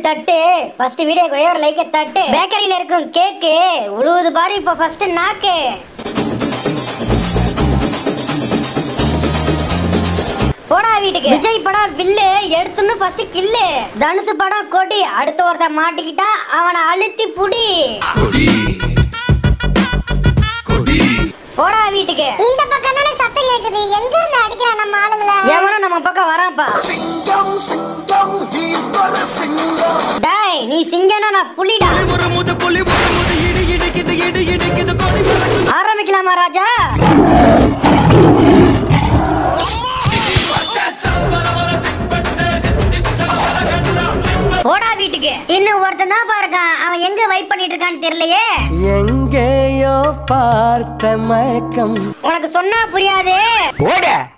தட்டு first video ஒரே ஒரு லைக்க தட்டு பேக்கரியில இருக்கும் கேக்கு உழுவுது பாரு இப்போ ஃபர்ஸ்ட் நாக்கு போடா வீட்டுக்கு விஜய் படம் வில்லு எடுத்துன்னு ஃபர்ஸ்ட் கில்லு தனுசு படம் கொடி அடுத்த ஒருத்தன் மாட்டிக்கிட்டா அவனை அழுத்தி புடி கொடி கொடி போடா வீட்டுக்கு இந்த பக்கம் தானே சத்தம் கேக்குது எங்க இருந்து அடிக்கிறான் நம்ம ஆளுங்கள எவனும் நம்ம பக்கம் வரான்ப்பா சிங்கம் சிங்கம் he's got a சிங்கம் டேய் நீ சிங்கனா நான் புலிடா ஒரு முது புலி ஒரு முது இடி இடிக்குது இடி இடிக்குது கொடி பறக்குது. ஆரம்பிக்கலாமா ராஜா போடா வீட்டுக்கு இன்னும் ஒருத்தன் தான் பாருக்கான் அவன் எங்க வெயிட் பண்ணிட்டு இருக்கான்னு தெரியலையே எங்கேயோ பார்த்த மயக்கம் உனக்கு சொன்னா புரியாது ஓட